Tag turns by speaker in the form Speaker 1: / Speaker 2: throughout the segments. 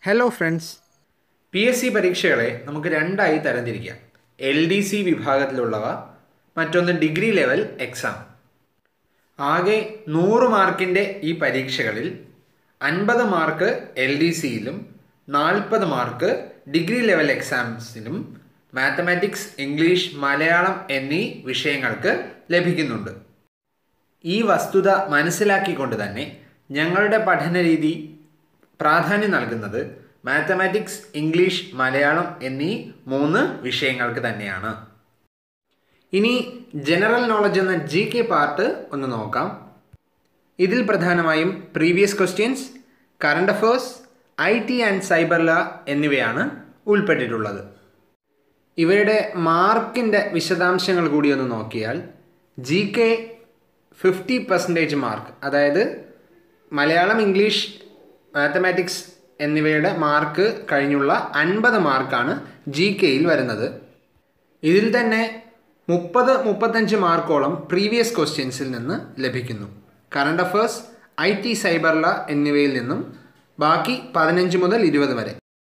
Speaker 1: hello friends P S C പരീക്ഷകളെ നമുക്ക് രണ്ടായി തരംതിരിക്കാം എൽ ഡി സി വിഭാഗത്തിലുള്ളവ മറ്റൊന്ന് ഡിഗ്രി ലെവൽ എക്സാം ആകെ നൂറ് മാർക്കിൻ്റെ ഈ പരീക്ഷകളിൽ അൻപത് മാർക്ക് എൽ ഡി സിയിലും നാൽപ്പത് മാർക്ക് ഡിഗ്രി ലെവൽ എക്സാംസിനും മാത്തമാറ്റിക്സ് ഇംഗ്ലീഷ് മലയാളം എന്നീ വിഷയങ്ങൾക്ക് ലഭിക്കുന്നുണ്ട് ഈ വസ്തുത മനസ്സിലാക്കിക്കൊണ്ട് തന്നെ ഞങ്ങളുടെ പഠന രീതി പ്രാധാന്യം നൽകുന്നത് മാത്തമാറ്റിക്സ് ഇംഗ്ലീഷ് മലയാളം എന്നീ മൂന്ന് വിഷയങ്ങൾക്ക് തന്നെയാണ് ഇനി ജനറൽ നോളജ് എന്ന ജി കെ പാർട്ട് ഒന്ന് നോക്കാം ഇതിൽ പ്രധാനമായും previous questions current affairs I T and cyber law എന്നിവയാണ് ഉൾപ്പെട്ടിട്ടുള്ളത് ഇവയുടെ മാർക്കിൻ്റെ വിശദാംശങ്ങൾ കൂടി ഒന്ന് നോക്കിയാൽ G K fifty percentage mark അതായത് മലയാളം ഇംഗ്ലീഷ് മാത്തമാറ്റിക്സ് എന്നിവയുടെ മാർക്ക് കഴിഞ്ഞുള്ള അൻപത് മാർക്കാണ് ജി കെയിൽ വരുന്നത് ഇതിൽ തന്നെ മുപ്പത് മുപ്പത്തഞ്ച് മാർക്കോളം പ്രീവിയസ് ക്വസ്റ്റ്യൻസിൽ നിന്ന് ലഭിക്കുന്നു current affairs I T cyber law എന്നിവയിൽ നിന്നും ബാക്കി പതിനഞ്ച് മുതൽ ഇരുപത് വരെ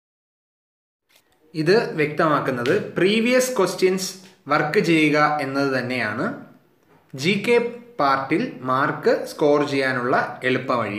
Speaker 1: ഇത് വ്യക്തമാക്കുന്നത് പ്രീവിയസ് ക്വസ്റ്റ്യൻസ് വർക്ക് ചെയ്യുക എന്നത് തന്നെയാണ് ജി കെ പാർട്ടിൽ മാർക്ക് സ്കോർ ചെയ്യാനുള്ള എളുപ്പവഴി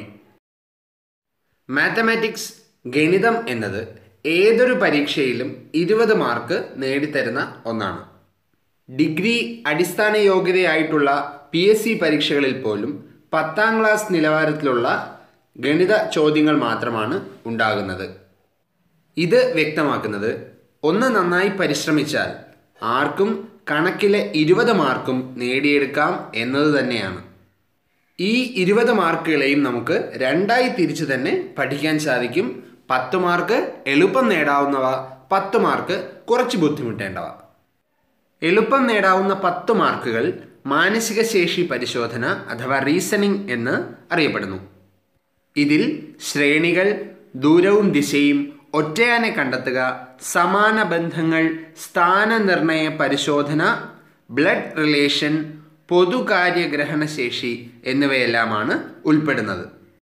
Speaker 1: മാത്തമാറ്റിക്സ് ഗണിതം എന്നത് ഏതൊരു പരീക്ഷയിലും ഇരുപത് മാർക്ക് നേടിത്തരുന്ന ഒന്നാണ് ഡിഗ്രി അടിസ്ഥാന യോഗ്യതയായിട്ടുള്ള പി എസ് സി പരീക്ഷകളിൽ പോലും പത്താം ക്ലാസ് നിലവാരത്തിലുള്ള ഗണിത ചോദ്യങ്ങൾ മാത്രമാണ് ഉണ്ടാകുന്നത് ഇത് വ്യക്തമാക്കുന്നത് ഒന്ന് നന്നായി പരിശ്രമിച്ചാൽ ആർക്കും കണക്കിലെ ഇരുപത് മാർക്കും നേടിയെടുക്കാം എന്നത് തന്നെയാണ് ഈ ഇരുപത് മാർക്കുകളെയും നമുക്ക് രണ്ടായി തിരിച്ച് തന്നെ പഠിക്കാൻ സാധിക്കും പത്ത് മാർക്ക് എളുപ്പം നേടാവുന്നവ പത്ത് മാർക്ക് കുറച്ച് ബുദ്ധിമുട്ടേണ്ടവ എളുപ്പം നേടാവുന്ന പത്ത് മാർക്കുകൾ മാനസിക ശേഷി പരിശോധന അഥവാ റീസണിംഗ് എന്ന് അറിയപ്പെടുന്നു ഇതിൽ ശ്രേണികൾ ദൂരവും ദിശയും ഒറ്റയാനെ കണ്ടെത്തുക സമാന ബന്ധങ്ങൾ സ്ഥാനനിർണയ പരിശോധന ബ്ലഡ് റിലേഷൻ പൊതുകാര്യഗ്രഹണശേഷി എന്നിവയെല്ലാമാണ് ഉൾപ്പെടുന്നത്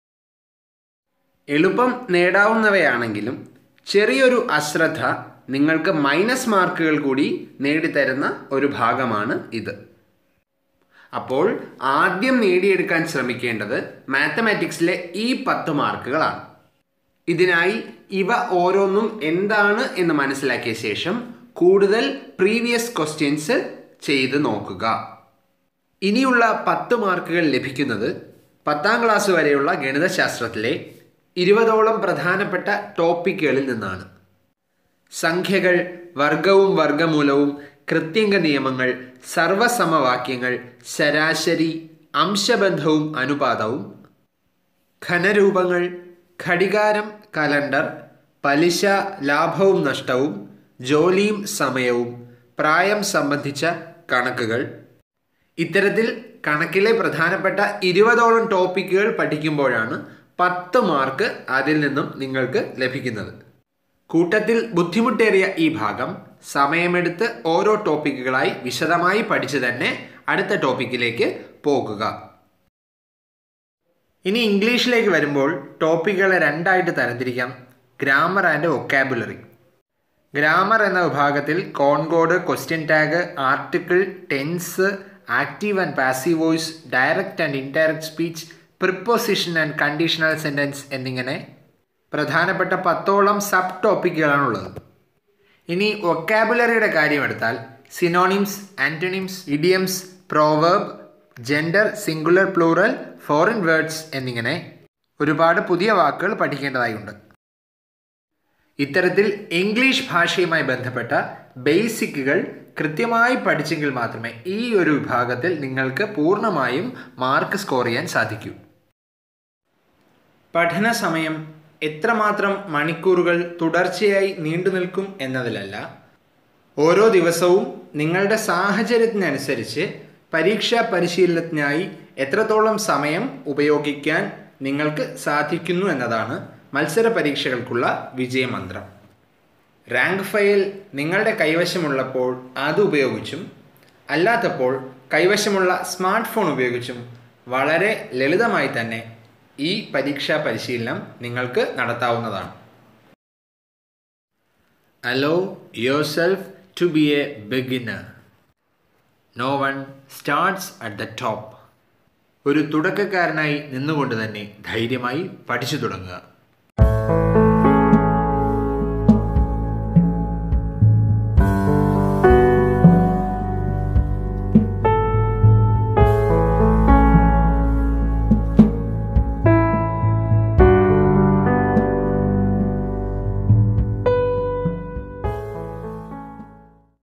Speaker 1: എളുപ്പം നേടാവുന്നവയാണെങ്കിലും ചെറിയൊരു അശ്രദ്ധ നിങ്ങൾക്ക് മൈനസ് മാർക്കുകൾ കൂടി നേടിത്തരുന്ന ഒരു ഭാഗമാണ് ഇത് അപ്പോൾ ആദ്യം നേടിയെടുക്കാൻ ശ്രമിക്കേണ്ടത് മാത്തമാറ്റിക്സിലെ ഈ പത്ത് മാർക്കുകളാണ് ഇതിനായി ഇവ ഓരോന്നും എന്താണ് എന്ന് മനസ്സിലാക്കിയ ശേഷം കൂടുതൽ പ്രീവിയസ് ക്വസ്റ്റ്യൻസ് ചെയ്ത് നോക്കുക ഇനിയുള്ള പത്ത് മാർക്കുകൾ ലഭിക്കുന്നത് പത്താം ക്ലാസ് വരെയുള്ള ഗണിതശാസ്ത്രത്തിലെ ഇരുപതോളം പ്രധാനപ്പെട്ട ടോപ്പിക്കുകളിൽ നിന്നാണ് സംഖ്യകൾ വർഗവും വർഗമൂലവും കൃത്യംഗ നിയമങ്ങൾ സർവസമവാക്യങ്ങൾ ശരാശരി അംശബന്ധവും അനുപാതവും ഘനരൂപങ്ങൾ ഘടികാരം കലണ്ടർ പലിശ ലാഭവും നഷ്ടവും ജോലിയും സമയവും പ്രായം സംബന്ധിച്ച കണക്കുകൾ ഇത്തരത്തിൽ കണക്കിലെ പ്രധാനപ്പെട്ട ഇരുപതോളം ടോപ്പിക്കുകൾ പഠിക്കുമ്പോഴാണ് പത്ത് മാർക്ക് അതിൽ നിന്നും നിങ്ങൾക്ക് ലഭിക്കുന്നത് കൂട്ടത്തിൽ ബുദ്ധിമുട്ടേറിയ ഈ ഭാഗം സമയമെടുത്ത് ഓരോ ടോപ്പിക്കുകളായി വിശദമായി പഠിച്ചു തന്നെ അടുത്ത ടോപ്പിക്കിലേക്ക് പോകുക ഇനി ഇംഗ്ലീഷിലേക്ക് വരുമ്പോൾ ടോപ്പിക്കുകളെ രണ്ടായിട്ട് തരംതിരിക്കാം ഗ്രാമർ ആൻഡ് വൊക്കാബുലറി ഗ്രാമർ എന്ന വിഭാഗത്തിൽ concord question tag article tense active and passive voice direct and indirect speech preposition and conditional sentence എന്നിങ്ങനെ പ്രധാനപ്പെട്ട പത്തോളം സബ് ടോപ്പിക്കുകളാണുള്ളത് ഇനി വൊക്കാബുലറിയുടെ കാര്യമെടുത്താൽ synonyms antonyms idioms proverb gender singular plural foreign words എന്നിങ്ങനെ ഒരുപാട് പുതിയ വാക്കുകൾ പഠിക്കേണ്ടതായുണ്ട് ഇത്തരത്തിൽ ഇംഗ്ലീഷ് ഭാഷയുമായി ബന്ധപ്പെട്ട ബേസിക്കുകൾ കൃത്യമായി പഠിച്ചെങ്കിൽ മാത്രമേ ഈ ഒരു വിഭാഗത്തിൽ നിങ്ങൾക്ക് പൂർണ്ണമായും മാർക്ക് സ്കോർ ചെയ്യാൻ സാധിക്കൂ പഠന സമയം എത്രമാത്രം മണിക്കൂറുകൾ തുടർച്ചയായി നീണ്ടു നിൽക്കും എന്നതിലല്ല ഓരോ ദിവസവും നിങ്ങളുടെ സാഹചര്യത്തിനനുസരിച്ച് പരീക്ഷാ പരിശീലനത്തിനായി എത്രത്തോളം സമയം ഉപയോഗിക്കാൻ നിങ്ങൾക്ക് സാധിക്കുന്നു എന്നതാണ് മത്സര പരീക്ഷകൾക്കുള്ള വിജയമന്ത്രം റാങ്ക് ഫയൽ നിങ്ങളുടെ കൈവശമുള്ളപ്പോൾ അത് ഉപയോഗിച്ചും അല്ലാത്തപ്പോൾ കൈവശമുള്ള സ്മാർട്ട് ഫോൺ ഉപയോഗിച്ചും വളരെ ലളിതമായി തന്നെ ഈ പരീക്ഷാ പരിശീലനം നിങ്ങൾക്ക് നടത്താവുന്നതാണ് allow yourself to be a beginner no one starts at the top ഒരു തുടക്കക്കാരനായി നിന്നുകൊണ്ട് തന്നെ ധൈര്യമായി പഠിച്ചു തുടങ്ങുക